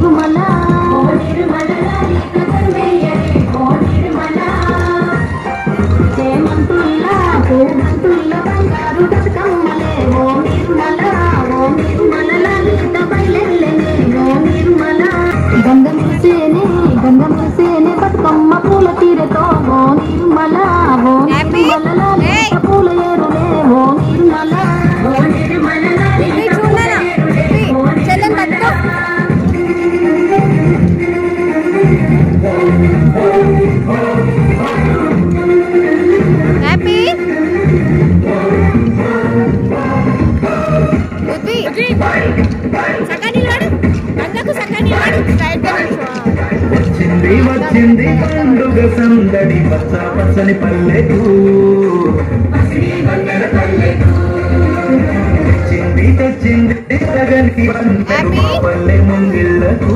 నిర్మల ఓ నిర్మల లలిత కన్వయ్యరే ఓ నిర్మల చేమంతుల్లా పూమంతుల్ల బంగారు బతుకమ్మలే ఓ నిర్మల ఓ నిర్మల లలిత బయలెల్లెనే ఓ నిర్మల గంగ మురిసేనే గంగ మురిసేనే బతుకమ్మ పూల తీరతో ఓ నిర్మల ఓ నిర్మల లలిత పూల ఏరులే ఓ నిర్మల ఓ నిర్మల లలిత పూల ఏరులే ఓ నిర్మల హ్యాపీ బుద్ధి సకా నిలబడు గంగకు సకా నిలబడు స్ట్రైట్ గా నిల్చో. వచ్చింది వచ్చింది పండుగ సందడి పచ్చ పచ్చని పల్లెకు తెచ్చింది తెచ్చింది జగన్కి పంటలు మా పల్లె ముంగిళ్ళకు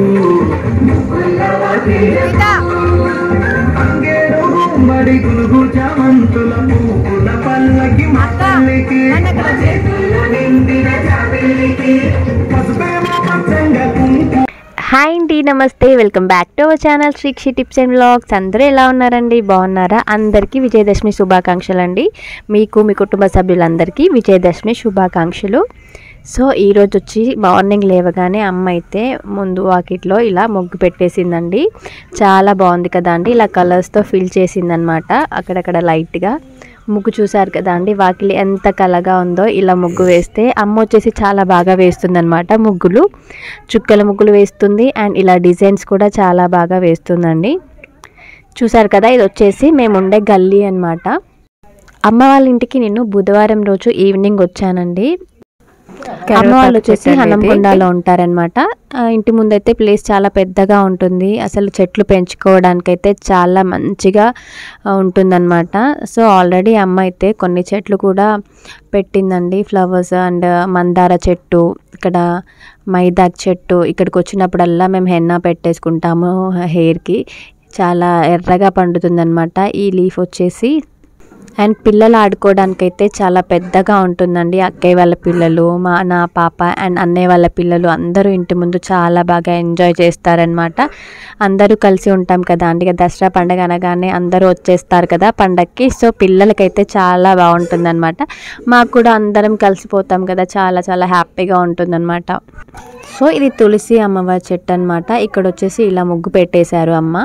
సీత అంగేడు గుమ్మడి గులుగు చామంతుల పువ్వుల పల్లకి మా తల్లికి చేతుల్లో నిండిన చాపిల్లికి పసుపేమో పచ్చంగా కుంకుమ హాయ్ అండి namaste welcome back to our channel Srikshi tips and vlogs అందరూ ఎలా ఉన్నారండి బాగున్నారా అందరికీ విజయదశమి శుభాకాంక్షలు అండి మీకు మీ కుటుంబ సభ్యులందరికీ విజయదశమి శుభాకాంక్షలు సో ఈరోజు వచ్చి మార్నింగ్ లేవగానే అమ్మ అయితే ముందు వాకిట్లో ఇలా ముగ్గు పెట్టేసిందండి చాలా బాగుంది కదా అండి ఇలా కలర్స్తో ఫిల్ చేసిందనమాట అక్కడక్కడ లైట్గా ముగ్గు చూసారు కదా అండి వాకిలి ఎంత కలగా ఉందో ఇలా ముగ్గు వేస్తే అమ్మ వచ్చేసి చాలా బాగా వేస్తుందన్నమాట ముగ్గులు చుక్కల ముగ్గులు వేస్తుంది అండ్ ఇలా డిజైన్స్ కూడా చాలా బాగా వేస్తుందండి చూసారు కదా ఇది వచ్చేసి మేము ఉండే గల్లీ అన్నమాట అమ్మ వాళ్ళ ఇంటికి నేను బుధవారం రోజు ఈవినింగ్ వచ్చానండి అమ్మ వాళ్ళు వచ్చేసి హనంకొండలో ఉంటారనమాట ఇంటి ముందైతే ప్లేస్ చాలా పెద్దగా ఉంటుంది అసలు చెట్లు పెంచుకోవడానికైతే చాలా మంచిగా ఆ, ఉంటుందన్నమాట సో ఆల్రెడీ అమ్మ అయితే కొన్ని చెట్లు కూడా పెట్టిందండి ఫ్లవర్స్ అండ్ మందార చెట్టు ఇక్కడ మైదాక్ చెట్టు ఇక్కడికి వచ్చినప్పుడల్లా మేము హెన్నా పెట్టేసుకుంటాము హెయిర్కి చాలా ఎర్రగా పండుతుందన్నమాట ఈ లీఫ్ వచ్చేసి అండ్ పిల్లలు ఆడుకోవడానికైతే చాలా పెద్దగా ఉంటుందండి అక్కయ్య వాళ్ళ పిల్లలు మా నా పాప అండ్ అన్నయ్య వాళ్ళ పిల్లలు అందరూ ఇంటి ముందు చాలా బాగా ఎంజాయ్ చేస్తారనమాట అందరూ కలిసి ఉంటాం కదా అండి ఇక దసరా పండగ అనగానే అందరూ వచ్చేస్తారు కదా పండగకి సో పిల్లలకైతే చాలా బాగుంటుందన్నమాట మాకు కూడా అందరం కలిసిపోతాం కదా చాలా చాలా హ్యాపీగా ఉంటుందన్నమాట సో ఇది తులసి అమ్మవారి చెట్టు అనమాట ఇక్కడ వచ్చేసి ఇలా ముగ్గు పెట్టేశారు అమ్మ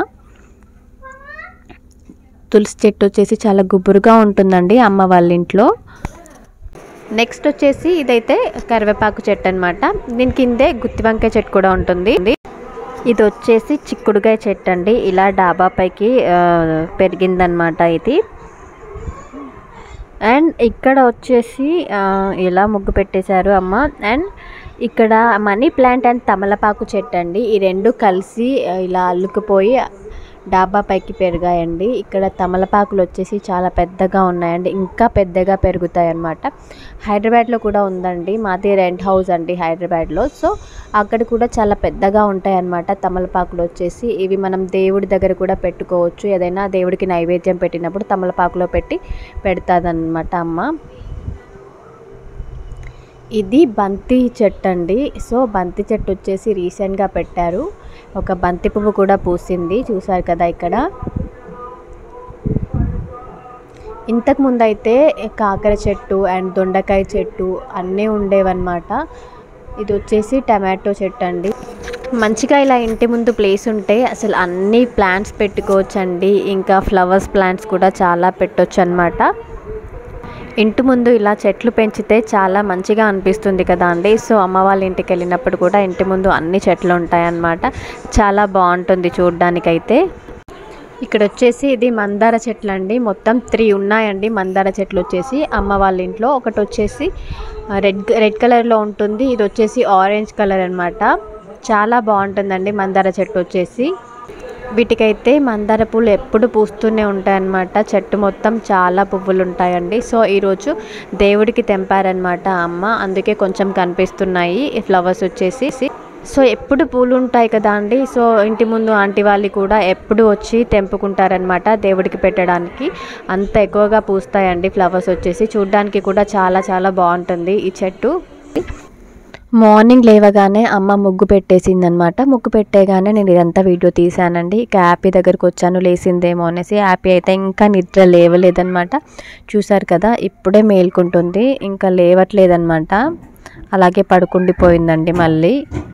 తులసి చెట్టు వచ్చేసి చాలా గుబురుగా ఉంటుందండి అమ్మ వాళ్ళ ఇంట్లో నెక్స్ట్ వచ్చేసి ఇదైతే కరివేపాకు చెట్టు అనమాట దీని కిందే గుత్తి వంకాయ చెట్టు కూడా ఉంటుంది ఇది వచ్చేసి చిక్కుడుగాయ చెట్టు అండి ఇలా డాబా పైకి ఆ, పెరిగిందనమాట ఇది అండ్ ఇక్కడ వచ్చేసి ఆ, ఇలా ముగ్గు పెట్టేశారు అమ్మ అండ్ ఇక్కడ మనీ ప్లాంట్ అండ్ తమలపాకు చెట్టు అండి ఈ రెండు కలిసి ఆ, ఇలా అల్లుకుపోయి డాబా పైకి పెరిగాయండి ఇక్కడ తమలపాకులు వచ్చేసి చాలా పెద్దగా ఉన్నాయండి ఇంకా పెద్దగా పెరుగుతాయి అన్నమాట హైదరాబాద్లో కూడా ఉందండి మాది రెంట్ హౌస్ అండి హైదరాబాద్లో సో అక్కడ కూడా చాలా పెద్దగా ఉంటాయి అన్నమాట తమలపాకులు వచ్చేసి ఇవి మనం దేవుడి దగ్గర కూడా పెట్టుకోవచ్చు ఏదైనా దేవుడికి నైవేద్యం పెట్టినప్పుడు తమలపాకులో పెట్టి పెడతాదన్నమాట అమ్మ ఇది బంతి చెట్టు అండి సో బంతి చెట్టు వచ్చేసి రీసెంట్గా పెట్టారు ఒక బంతి పువ్వు కూడా పూసింది చూసారు కదా ఇక్కడ ఇంతకు ముందు అయితే కాకర చెట్టు అండ్ దొండకాయ చెట్టు అన్నీ ఉండేవన్నమాట ఇది వచ్చేసి టమాటో చెట్టు అండి మంచిగా ఇలా ఇంటి ముందు ప్లేస్ ఉంటే అసలు అన్ని ప్లాంట్స్ పెట్టుకోవచ్చండి ఇంకా ఫ్లవర్స్ ప్లాంట్స్ కూడా చాలా పెట్టొచ్చు అనమాట ఇంటి ముందు ఇలా చెట్లు పెంచితే చాలా మంచిగా అనిపిస్తుంది కదా అండి సో అమ్మ వాళ్ళ ఇంటికి వెళ్ళినప్పుడు కూడా ఇంటి ముందు అన్ని చెట్లు ఉంటాయన్నమాట చాలా బాగుంటుంది చూడ్డానికైతే ఇక్కడ వచ్చేసి ఇది మందార చెట్లు అండి మొత్తం త్రీ ఉన్నాయండి మందార చెట్లు వచ్చేసి అమ్మ వాళ్ళ ఇంట్లో ఒకటి వచ్చేసి రెడ్ రెడ్ కలర్లో ఉంటుంది ఇది వచ్చేసి ఆరెంజ్ కలర్ అన్నమాట చాలా బాగుంటుందండి మందార చెట్టు వచ్చేసి వీటికైతే మందార పూలు ఎప్పుడు పూస్తూనే ఉంటాయన్నమాట చెట్టు మొత్తం చాలా పువ్వులు ఉంటాయండి సో ఈరోజు దేవుడికి తెంపారనమాట అమ్మ అందుకే కొంచెం కనిపిస్తున్నాయి ఈ ఫ్లవర్స్ వచ్చేసి సో ఎప్పుడు పూలు ఉంటాయి కదా అండి సో ఇంటి ముందు ఆంటీ వాళ్ళు కూడా ఎప్పుడు వచ్చి తెంపుకుంటారనమాట దేవుడికి పెట్టడానికి అంత ఎక్కువగా పూస్తాయండి ఫ్లవర్స్ వచ్చేసి చూడ్డానికి కూడా చాలా చాలా బాగుంటుంది ఈ చెట్టు మార్నింగ్ లేవగానే అమ్మ ముగ్గు పెట్టేసిందనమాట ముగ్గు పెట్టేగానే నేను ఇదంతా వీడియో తీసానండి ఇక హ్యాపీ దగ్గరకు వచ్చాను లేసిందేమో అనేసి హ్యాపీ అయితే ఇంకా నిద్ర లేవలేదనమాట చూసారు కదా ఇప్పుడే మేల్కుంటుంది ఇంకా లేవట్లేదనమాట అలాగే పడుకుండిపోయిందండి మళ్ళీ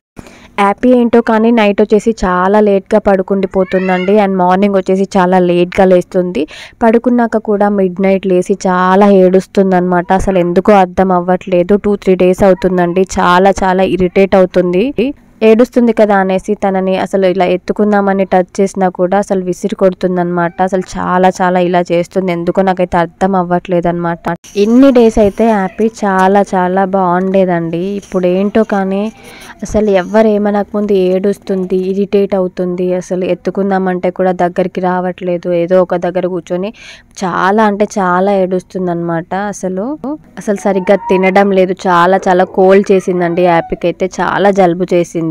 హ్యాపీ ఏంటో కానీ నైట్ వచ్చేసి చాలా లేట్గా పడుకుండిపోతుందండి అండ్ మార్నింగ్ వచ్చేసి చాలా లేట్గా లేస్తుంది పడుకున్నాక కూడా మిడ్ నైట్ లేసి చాలా ఏడుస్తుంది అనమాట అసలు ఎందుకో అర్థం అవ్వట్లేదు టూ త్రీ డేస్ అవుతుందండి చాలా చాలా ఇరిటేట్ అవుతుంది ఏడుస్తుంది కదా అనేసి తనని అసలు ఇలా ఎత్తుకుందామని టచ్ చేసినా కూడా అసలు విసిరి కొడుతుందన్నమాట అసలు చాలా చాలా ఇలా చేస్తుంది ఎందుకో నాకైతే అర్థం అవ్వట్లేదు అనమాట ఇన్ని డేస్ అయితే హ్యాపీ చాలా చాలా బాగుండేదండి ఇప్పుడు ఏంటో కానీ అసలు ఎవరు ఏమనక ముందు ఏడుస్తుంది ఇరిటేట్ అవుతుంది అసలు ఎత్తుకుందామంటే కూడా దగ్గరికి రావట్లేదు ఏదో ఒక దగ్గర కూర్చొని చాలా అంటే చాలా ఏడుస్తుంది అనమాట అసలు అసలు సరిగ్గా తినడం లేదు చాలా చాలా కోల్డ్ చేసిందండి హ్యాపీకి అయితే చాలా జలుబు చేసింది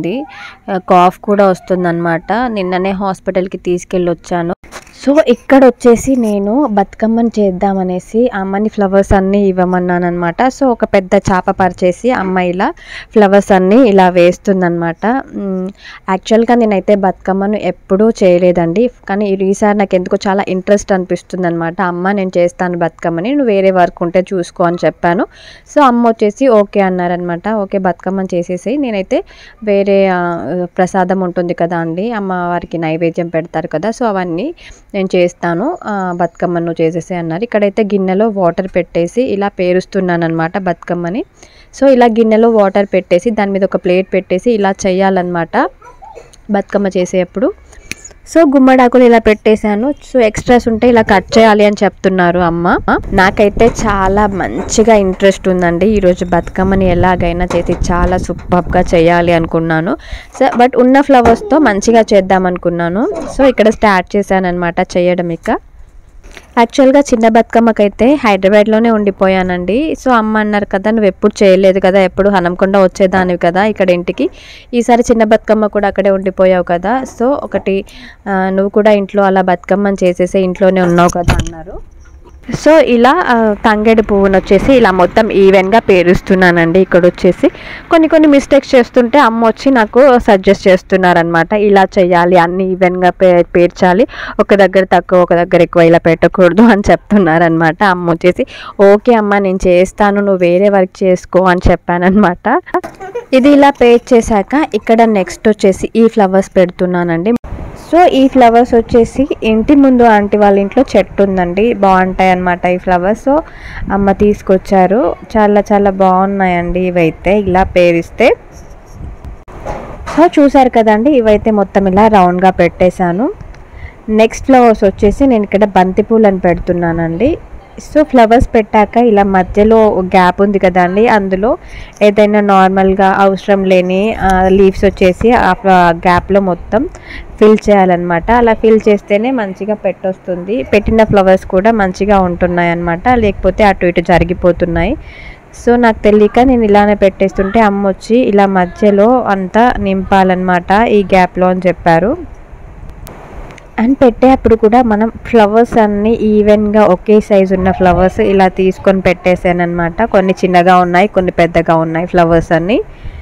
కాఫ్ కూడా వస్తుందన్నమాట నిన్ననే హాస్పిటల్కి తీసుకెళ్ళి వచ్చాను సో ఇక్కడ వచ్చేసి నేను బతుకమ్మని చేద్దామనేసి అమ్మని ఫ్లవర్స్ అన్నీ ఇవ్వమన్నాను అనమాట సో ఒక పెద్ద చాప పరిచేసి అమ్మ ఇలా ఫ్లవర్స్ అన్నీ ఇలా వేస్తుందన్నమాట మ్, యాక్చువల్గా నేనైతే బతుకమ్మను ఎప్పుడూ చేయలేదండి కానీ ఈ- ఈసారి నాకు ఎందుకో చాలా ఇంట్రెస్ట్ అనిపిస్తుంది అనమాట అమ్మ నేను చేస్తాను బతుకమ్మని నువ్వు వేరే వర్క్ ఉంటే చూసుకో అని చెప్పాను సో అమ్మ వచ్చేసి ఓకే అన్నారనమాట ఓకే బతుకమ్మని చేసేసి నేనైతే వేరే ఆ, ప్రసాదం ఉంటుంది కదా అండి అమ్మవారికి నైవేద్యం పెడతారు కదా సో అవన్నీ నేను చేస్తాను ఆ, బతుకమ్మను నువ్వు చేసేసి అన్నారు ఇక్కడైతే గిన్నెలో వాటర్ పెట్టేసి ఇలా పేరుస్తున్నాను అనమాట బతుకమ్మని సో ఇలా గిన్నెలో వాటర్ పెట్టేసి దాని మీద ఒక ప్లేట్ పెట్టేసి ఇలా చేయాలన్నమాట బతుకమ్మ చేసేటప్పుడు సో గుమ్మడాకులు ఇలా పెట్టేశాను సో ఎక్స్ట్రాస్ ఉంటే ఇలా కట్ చేయాలి అని చెప్తున్నారు అమ్మ నాకైతే చాలా మంచిగా ఇంట్రెస్ట్ ఉందండి ఈరోజు బతుకమ్మని ఎలాగైనా చేసి చాలా సూపర్గా చేయాలి అనుకున్నాను సో బట్ ఉన్న ఫ్లవర్స్తో మంచిగా చేద్దాం అనుకున్నాను సో ఇక్కడ స్టార్ట్ చేశాను అనమాట చేయడం ఇక యాక్చువల్గా చిన్న బతుకమ్మకైతే హైదరాబాద్లోనే ఉండిపోయానండి సో అమ్మ అన్నారు కదా నువ్వు ఎప్పుడు చేయలేదు కదా ఎప్పుడు హనంకొండ వచ్చేదానివి కదా ఇక్కడ ఇంటికి ఈసారి చిన్న బతుకమ్మ కూడా అక్కడే ఉండిపోయావు కదా సో ఒకటి ఆ, నువ్వు కూడా ఇంట్లో అలా బతుకమ్మని చేసేసి ఇంట్లోనే ఉన్నావు కదా అన్నారు సో ఇలా ఆ, తంగేడు పువ్వును వచ్చేసి ఇలా మొత్తం ఈవెన్గా పేరుస్తున్నానండి ఇక్కడ వచ్చేసి కొన్ని కొన్ని మిస్టేక్స్ చేస్తుంటే అమ్మ వచ్చి నాకు సజెస్ట్ చేస్తున్నారనమాట ఇలా చేయాలి అన్ని ఈవెన్గా పే పేర్చాలి ఒక దగ్గర తక్కువ ఒక దగ్గర ఎక్కువ ఇలా పెట్టకూడదు అని చెప్తున్నారనమాట అమ్మ వచ్చేసి ఓకే అమ్మ నేను చేస్తాను నువ్వు వేరే వర్క్ చేసుకో అని చెప్పానమాట ఇది ఇలా పేర్ చేశాక ఇక్కడ నెక్స్ట్ వచ్చేసి ఈ ఫ్లవర్స్ పెడుతున్నానండి సో ఈ ఫ్లవర్స్ వచ్చేసి ఇంటి ముందు ఆంటీ వాళ్ళ ఇంట్లో చెట్టు ఉందండి బాగుంటాయి అన్నమాట ఈ ఫ్లవర్స్ సో అమ్మ తీసుకొచ్చారు చాలా చాలా బాగున్నాయండి ఇవైతే ఇలా పేరిస్తే సో చూసారు కదండి ఇవైతే మొత్తం ఇలా రౌండ్గా పెట్టేశాను నెక్స్ట్ ఫ్లవర్స్ వచ్చేసి నేను ఇక్కడ బంతి పూలను పెడుతున్నానండి సో ఫ్లవర్స్ పెట్టాక ఇలా మధ్యలో గ్యాప్ ఉంది కదండి అందులో ఏదైనా నార్మల్గా అవసరం లేని లీవ్స్ వచ్చేసి ఆ గ్యాప్లో మొత్తం ఫిల్ చేయాలన్నమాట అలా ఫిల్ చేస్తేనే మంచిగా పెట్టొస్తుంది పెట్టిన ఫ్లవర్స్ కూడా మంచిగా ఉంటున్నాయి అన్నమాట లేకపోతే అటు ఇటు జరిగిపోతున్నాయి సో నాకు తెలియక నేను ఇలానే పెట్టేస్తుంటే అమ్మ వచ్చి ఇలా మధ్యలో అంతా నింపాలన్నమాట ఈ గ్యాప్లో అని చెప్పారు అండ్ పెట్టేటప్పుడు కూడా మనం ఫ్లవర్స్ అన్నీ ఈవెన్గా ఒకే సైజు ఉన్న ఫ్లవర్స్ ఇలా తీసుకొని పెట్టేసాను అనమాట కొన్ని చిన్నగా ఉన్నాయి కొన్ని పెద్దగా ఉన్నాయి ఫ్లవర్స్ అన్నీ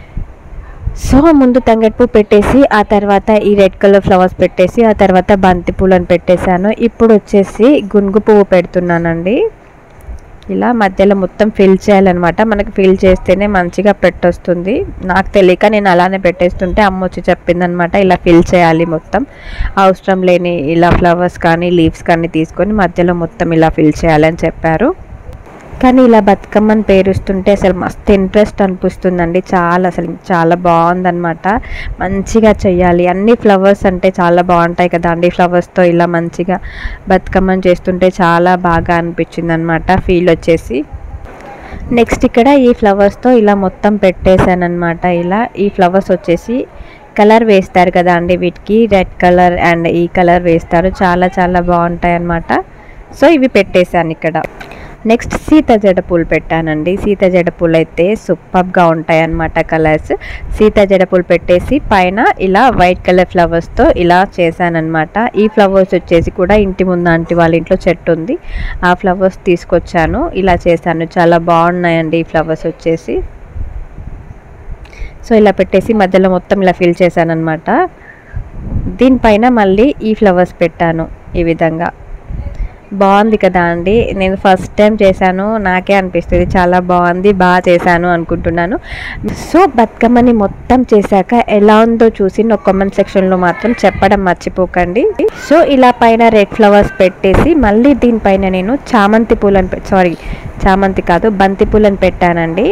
సో ముందు తంగెట్ పువ్వు పెట్టేసి ఆ తర్వాత ఈ రెడ్ కలర్ ఫ్లవర్స్ పెట్టేసి ఆ తర్వాత బంతి పూలను పెట్టేశాను ఇప్పుడు వచ్చేసి గునుగు పువ్వు పెడుతున్నానండి ఇలా మధ్యలో మొత్తం ఫిల్ చేయాలన్నమాట మనకి ఫిల్ చేస్తేనే మంచిగా పెట్టొస్తుంది నాకు తెలియక నేను అలానే పెట్టేస్తుంటే అమ్మ వచ్చి చెప్పిందనమాట ఇలా ఫిల్ చేయాలి మొత్తం అవసరం లేని ఇలా ఫ్లవర్స్ కానీ లీవ్స్ కానీ తీసుకొని మధ్యలో మొత్తం ఇలా ఫిల్ చేయాలని చెప్పారు కానీ ఇలా బతుకమ్మని పేరుస్తుంటే అసలు మస్తు ఇంట్రెస్ట్ అనిపిస్తుందండి చాలా అసలు చాలా బాగుందన్నమాట మంచిగా చెయ్యాలి అన్ని ఫ్లవర్స్ అంటే చాలా బాగుంటాయి కదా అండి ఫ్లవర్స్తో ఇలా మంచిగా బతుకమ్మని చేస్తుంటే చాలా బాగా అనిపించింది అనమాట ఫీల్ వచ్చేసి నెక్స్ట్ ఇక్కడ ఈ ఫ్లవర్స్తో ఇలా మొత్తం పెట్టేశాను అనమాట ఇలా ఈ ఫ్లవర్స్ వచ్చేసి కలర్ వేస్తారు కదా అండి వీటికి రెడ్ కలర్ అండ్ ఈ కలర్ వేస్తారు చాలా చాలా బాగుంటాయి అన్నమాట సో ఇవి పెట్టేశాను ఇక్కడ నెక్స్ట్ సీత జడ పూలు పెట్టానండి సీత జడ పూలు అయితే సూపర్గా ఉంటాయి అన్నమాట కలర్స్ సీత జడ పూలు పెట్టేసి పైన ఇలా వైట్ కలర్ ఫ్లవర్స్తో ఇలా చేశానన్నమాట ఈ ఫ్లవర్స్ వచ్చేసి కూడా ఇంటి ముందు ఆంటీ వాళ్ళ ఇంట్లో చెట్టు ఉంది ఆ ఫ్లవర్స్ తీసుకొచ్చాను ఇలా చేశాను చాలా బాగున్నాయండి ఈ ఫ్లవర్స్ వచ్చేసి సో ఇలా పెట్టేసి మధ్యలో మొత్తం ఇలా ఫిల్ చేశాను అనమాట దీనిపైన మళ్ళీ ఈ ఫ్లవర్స్ పెట్టాను ఈ విధంగా బాగుంది కదా అండి నేను ఫస్ట్ టైం చేశాను నాకే అనిపిస్తుంది చాలా బాగుంది బాగా చేశాను అనుకుంటున్నాను సో బతుకమ్మని మొత్తం చేశాక ఎలా ఉందో చూసి నా కామెంట్ సెక్షన్లో మాత్రం చెప్పడం మర్చిపోకండి సో ఇలా పైన రెడ్ ఫ్లవర్స్ పెట్టేసి మళ్ళీ దీనిపైన నేను చామంతి పూలను సారీ చామంతి కాదు బంతి పూలను పెట్టానండి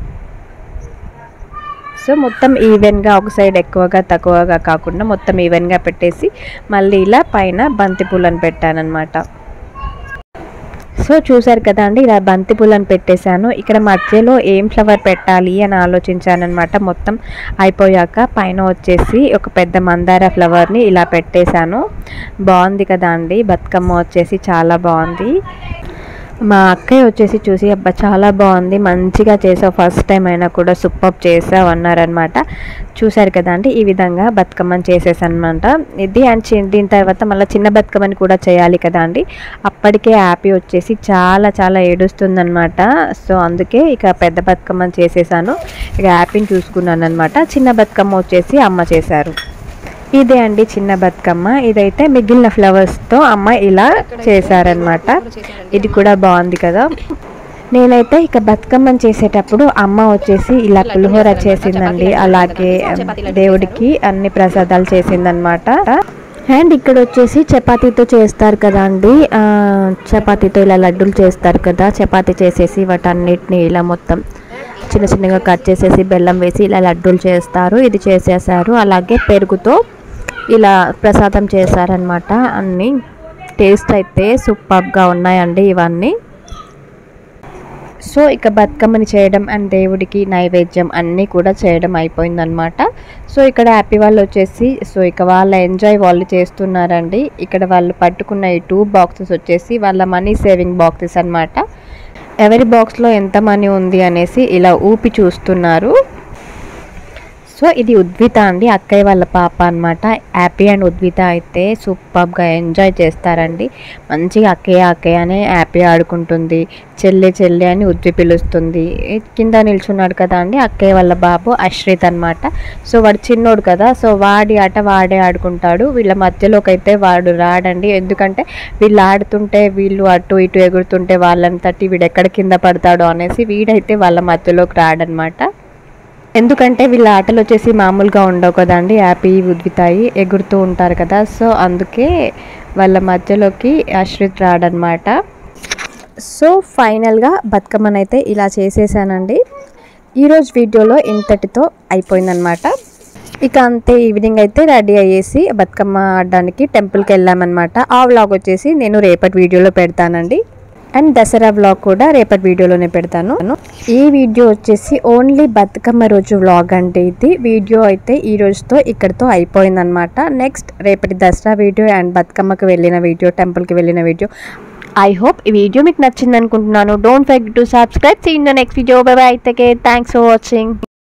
సో మొత్తం ఈవెన్గా ఒక సైడ్ ఎక్కువగా తక్కువగా కాకుండా మొత్తం ఈవెన్గా పెట్టేసి మళ్ళీ ఇలా పైన బంతి పూలను పెట్టానన్నమాట సో చూసారు కదా అండి ఇలా బంతి పూలను పెట్టేశాను ఇక్కడ మధ్యలో ఏం ఫ్లవర్ పెట్టాలి అని ఆలోచించాను అనమాట మొత్తం అయిపోయాక పైన వచ్చేసి ఒక పెద్ద మందార ఫ్లవర్ని ఇలా పెట్టేశాను బాగుంది కదా అండి బతుకమ్మ వచ్చేసి చాలా బాగుంది మా అక్కయ్య వచ్చేసి చూసి అబ్బా చాలా బాగుంది మంచిగా చేసావు ఫస్ట్ టైం అయినా కూడా సూపర్ చేసావు అన్నారనమాట చూసారు కదా అండి ఈ విధంగా బతుకమ్మని చేసేసనమాట ఇది అండ్ చి- దీని తర్వాత మళ్ళీ చిన్న బతుకమ్మని కూడా చేయాలి కదా అండి అప్పటికే హ్యాపీ వచ్చేసి చాలా చాలా ఏడుస్తుందనమాట సో అందుకే ఇక పెద్ద బతుకమ్మని చేసేసాను ఇక హ్యాపీని చూసుకున్నాను అనమాట చిన్న బతుకమ్మ వచ్చేసి అమ్మ చేశారు ఇదే అండి చిన్న బతుకమ్మ ఇదైతే మిగిలిన ఫ్లవర్స్తో అమ్మ ఇలా చేశారనమాట ఇది కూడా బాగుంది కదా నేనైతే ఇక బతుకమ్మని చేసేటప్పుడు అమ్మ వచ్చేసి ఇలా పులిహోర చేసిందండి అలాగే దేవుడికి అన్ని ప్రసాదాలు చేసిందనమాట అండ్ ఇక్కడ వచ్చేసి చపాతీతో చేస్తారు కదా అండి ఆ, చపాతీతో ఇలా లడ్డూలు చేస్తారు కదా చపాతీ చేసేసి వాటన్నిటిని ఇలా మొత్తం చిన్న చిన్నగా కట్ చేసేసి బెల్లం వేసి ఇలా లడ్డూలు చేస్తారు ఇది చేసేసారు అలాగే పెరుగుతో ఇలా ప్రసాదం చేశారనమాట అన్నీ టేస్ట్ అయితే సూపర్గా ఉన్నాయండి ఇవన్నీ సో ఇక బతుకమ్మని చేయడం అండ్ దేవుడికి నైవేద్యం అన్నీ కూడా చేయడం అయిపోయిందనమాట సో ఇక్కడ హ్యాపీ వాళ్ళు వచ్చేసి సో ఇక వాళ్ళ ఎంజాయ్ వాళ్ళు చేస్తున్నారండి ఇక్కడ వాళ్ళు పట్టుకున్న ఈ టూ బాక్సెస్ వచ్చేసి వాళ్ళ మనీ సేవింగ్ బాక్సెస్ అన్నమాట ఎవరి బాక్స్లో ఎంత మనీ ఉంది అనేసి ఇలా ఊపి చూస్తున్నారు సో ఇది ఉద్విత అండి అక్కయ్య వాళ్ళ పాప అన్నమాట హ్యాపీ అండ్ ఉద్విత అయితే సూపర్గా ఎంజాయ్ చేస్తారండి మంచిగా అక్కయ్య అక్కయ్య అని హ్యాపీ ఆడుకుంటుంది చెల్లె చెల్లె అని ఉద్వి పిలుస్తుంది ఈ కింద నిల్చున్నాడు కదా అండి అక్కయ్య వాళ్ళ బాబు అశ్రిత్ అన్నమాట సో వాడు చిన్నోడు కదా సో వాడి ఆట వాడే ఆడుకుంటాడు వీళ్ళ మధ్యలోకి అయితే వాడు రాడండి ఎందుకంటే వీళ్ళు ఆడుతుంటే వీళ్ళు అటు ఇటు ఎగురుతుంటే వాళ్ళని తట్టి వీడు ఎక్కడ కింద పడతాడో అనేసి వీడైతే వాళ్ళ మధ్యలోకి రాడనమాట ఎందుకంటే వీళ్ళ ఆటలు వచ్చేసి మామూలుగా ఉండవు కదండి హ్యాపీ ఉద్వితాయి ఎగురుతూ ఉంటారు కదా సో అందుకే వాళ్ళ మధ్యలోకి ఆశ్రిత్ రాడనమాట సో ఫైనల్గా బతుకమ్మనైతే అయితే ఇలా చేసేసానండి ఈరోజు వీడియోలో ఇంతటితో అయిపోయిందనమాట ఇక అంతే ఈవినింగ్ అయితే రెడీ అయ్యేసి బతుకమ్మ ఆడడానికి టెంపుల్కి వెళ్ళామన్నమాట ఆ వ్లాగ్ వచ్చేసి నేను రేపటి వీడియోలో పెడతానండి అండ్ దసరా వ్లాగ్ కూడా రేపటి వీడియోలోనే పెడతాను ఈ వీడియో వచ్చేసి ఓన్లీ బతుకమ్మ రోజు వ్లాగ్ అంటే ఇది వీడియో అయితే ఈ రోజుతో ఇక్కడితో అయిపోయిందనమాట నెక్స్ట్ రేపటి దసరా వీడియో అండ్ బతుకమ్మకి వెళ్ళిన వీడియో టెంపుల్కి వెళ్ళిన వీడియో ఐ హోప్ ఈ వీడియో మీకు నచ్చింది అనుకుంటున్నాను don't forget to subscribe see in the next video bye bye thanks for watching